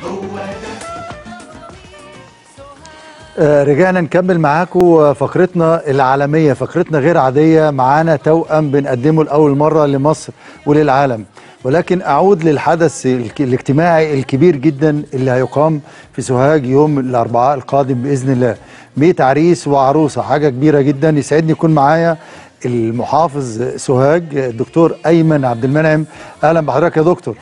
آه، رجعنا نكمل معاكم فقرتنا العالمية فقرتنا غير عادية معانا توأم بنقدمه لأول مرة لمصر وللعالم ولكن أعود للحدث الك- الاجتماعي الكبير جدا اللي هيقام في سوهاج يوم الأربعاء القادم بإذن الله بيت عريس وعروسة حاجة كبيرة جدا يسعدني يكون معايا المحافظ سوهاج الدكتور أيمن عبد المنعم أهلا بحضرتك يا دكتور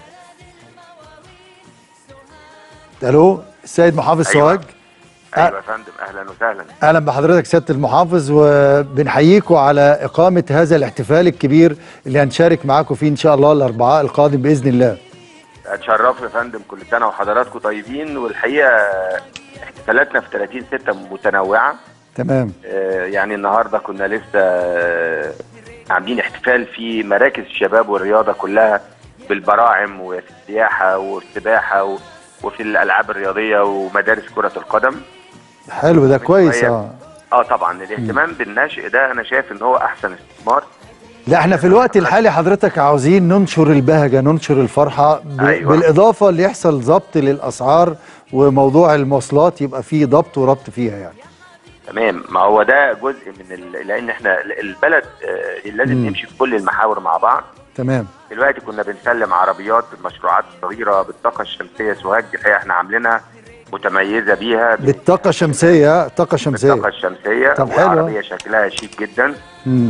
ألو السيد محافظ أيوة. سوهاج ايوه يا فندم اهلا وسهلا اهلا بحضرتك سياده المحافظ وبنحييكم على اقامه هذا الاحتفال الكبير اللي هنشارك معاكم فيه ان شاء الله الاربعاء القادم باذن الله اتشرف يا فندم كل سنه وحضراتكم طيبين والحقيقه احتفالاتنا في 30 6 متنوعه تمام آه، يعني النهارده كنا لسه آه، عاملين احتفال في مراكز الشباب والرياضه كلها بالبراعم وفي السياحه والسباحه و- وفي الالعاب الرياضيه ومدارس كره القدم حلو ده كويس شوية. اه اه طبعا الاهتمام بالنشء ده انا شايف ان هو احسن استثمار لا احنا في الوقت الحالي حضرتك عاوزين ننشر البهجه ننشر الفرحه ب... أيوة. بالاضافه اللي يحصل ضبط للاسعار وموضوع المواصلات يبقى فيه ضبط وربط فيها يعني تمام ما هو ده جزء من ال... لان احنا البلد آه، لازم مم. نمشي في كل المحاور مع بعض تمام دلوقتي كنا بنسلم عربيات المشروعات الصغيره بالطاقه الشمسيه سوهاج الحقيقه احنا عاملينها متميزه بيها بالطاقه الشمسيه طاقه شمسيه بالطاقه الشمسيه طب حلو. وعربيه شكلها شيك جدا مم.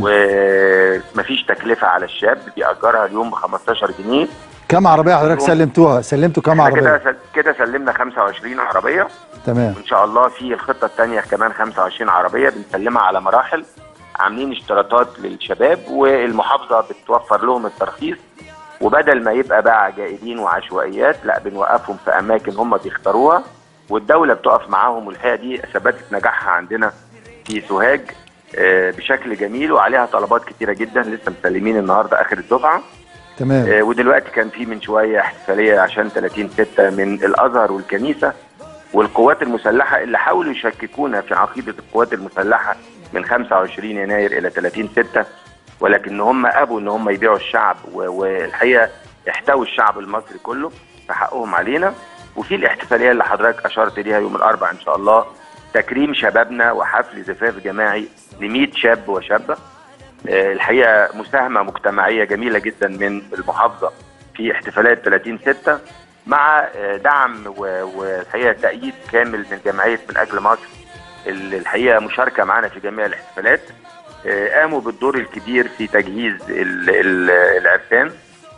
ومفيش تكلفه على الشاب بيأجرها اليوم ب 15 جنيه كم عربيه حضرتك سلمتوها سلمتوا كم احنا كده عربيه سل- كده سلمنا 25 عربيه تمام وان شاء الله في الخطه الثانيه كمان 25 عربيه بنسلمها على مراحل عاملين اشتراطات للشباب والمحافظه بتوفر لهم الترخيص وبدل ما يبقى بقى جائلين وعشوائيات لا بنوقفهم في اماكن هم بيختاروها والدوله بتقف معاهم والحقيقه دي ثبتت نجاحها عندنا في سوهاج آه، بشكل جميل وعليها طلبات كتيره جدا لسه مسلمين النهارده اخر الدفعه تمام آه، ودلوقتي كان في من شويه احتفاليه عشان 30 6 من الازهر والكنيسه والقوات المسلحه اللي حاولوا يشككونا في عقيده القوات المسلحه من 25 يناير الى 30 6 ولكن هم ابوا ان هم يبيعوا الشعب و- والحقيقه احتووا الشعب المصري كله فحقهم علينا وفي الاحتفاليه اللي حضرتك اشرت ليها يوم الاربعاء ان شاء الله تكريم شبابنا وحفل زفاف جماعي ل 100 شاب وشابه آه، الحقيقه مساهمه مجتمعيه جميله جدا من المحافظه في احتفالات 30 6 مع آه، دعم و- والحقيقه تأييد كامل من جمعيه من اجل مصر اللي الحقيقه مشاركه معنا في جميع الاحتفالات آه، قاموا بالدور الكبير في تجهيز ال- ال- العرسان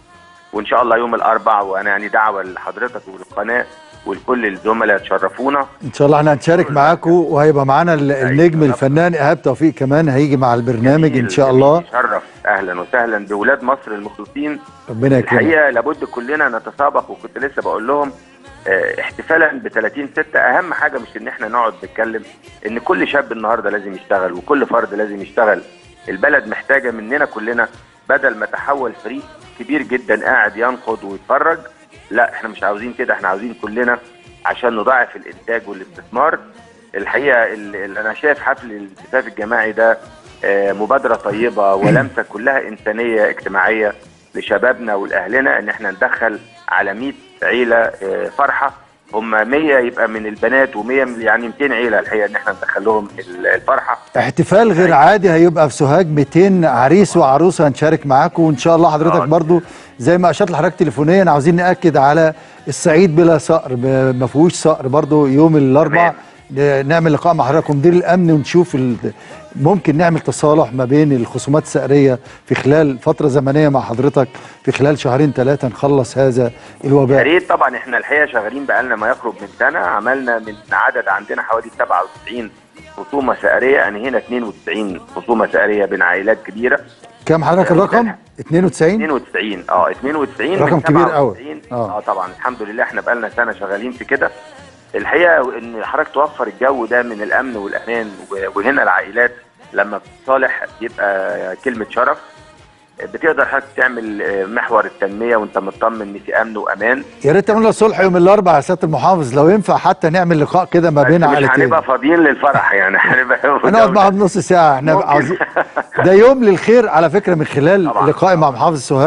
وان شاء الله يوم الاربعاء وانا يعني دعوه لحضرتك وللقناه ولكل الزملاء تشرفونا ان شاء الله احنا هنشارك معاكم وهيبقى معانا ال- النجم طبعا. الفنان ايهاب توفيق كمان هيجي مع البرنامج ان جميل- شاء جميل، الله يشرف اهلا وسهلا باولاد مصر المخلصين ربنا يكرمك الحقيقه لابد كلنا نتسابق وكنت لسه بقول لهم آه، احتفالا ب 30 6 اهم حاجه مش ان احنا نقعد نتكلم ان كل شاب النهارده لازم يشتغل وكل فرد لازم يشتغل البلد محتاجه مننا كلنا بدل ما تحول فريق كبير جدا قاعد ينقد ويتفرج لا احنا مش عاوزين كده احنا عاوزين كلنا عشان نضاعف الانتاج والاستثمار الحقيقه ال- ال- انا شايف حفل الزفاف الجماعي ده آه، مبادره طيبه ولمسه كلها انسانيه اجتماعيه لشبابنا ولاهلنا ان احنا ندخل على 100 عيله آه، فرحه هم 100 يبقى من البنات و100 يعني 200 عيله الحقيقه ان احنا ندخل لهم ال- الفرحه احتفال غير عادي هيبقى في سوهاج 200 عريس وعروسه هنشارك معاكم وان شاء الله حضرتك آه. برضو زي ما اشرت لحضرتك تليفونيا عاوزين ناكد على الصعيد بلا صقر ب- ما فيهوش صقر برضو يوم الاربعاء ن- نعمل لقاء مع حضرتك ومدير الامن ونشوف ال... ممكن نعمل تصالح ما بين الخصومات السعريه في خلال فتره زمنيه مع حضرتك في خلال شهرين ثلاثه نخلص هذا يا الوباء ريت طبعا احنا الحقيقه شغالين بقالنا ما يقرب من سنه عملنا من عدد عندنا حوالي 97 خصومه سعريه انهينا 92 خصومه سعريه بين عائلات كبيره كم حضرتك الرقم 92 92 اه 92 من رقم كبير قوي. 97. آه. اه طبعا الحمد لله احنا بقالنا سنه شغالين في كده الحقيقه ان حضرتك توفر الجو ده من الامن والامان و- وهنا العائلات لما بتصالح يبقى كلمه شرف بتقدر حضرتك تعمل آه، محور التنميه وانت مطمن ان في امن وامان يا ريت تعملوا صلح يوم الاربعاء يا سياده المحافظ لو ينفع حتى نعمل لقاء كده ما بس بين مش عائلتين هنبقى فاضيين للفرح يعني هنبقى هنقعد معاهم نص ساعه احنا ممكن. عاوزين ده يوم للخير على فكره من خلال طبعاً. لقائي مع محافظ سوهاج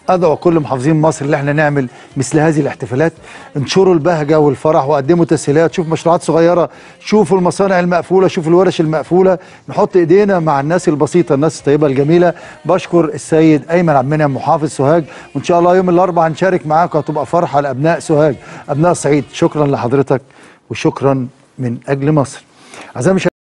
ادعو كل محافظين مصر اللي احنا نعمل مثل هذه الاحتفالات انشروا البهجه والفرح وقدموا تسهيلات شوف مشروعات صغيره شوفوا المصانع المقفوله شوفوا الورش المقفوله نحط ايدينا مع الناس البسيطه الناس الطيبه الجميله بشكر السيد ايمن عبد المنعم محافظ سوهاج وان شاء الله يوم الاربعاء نشارك معاكم هتبقى فرحه لابناء سوهاج ابناء صعيد شكرا لحضرتك وشكرا من اجل مصر اعزائي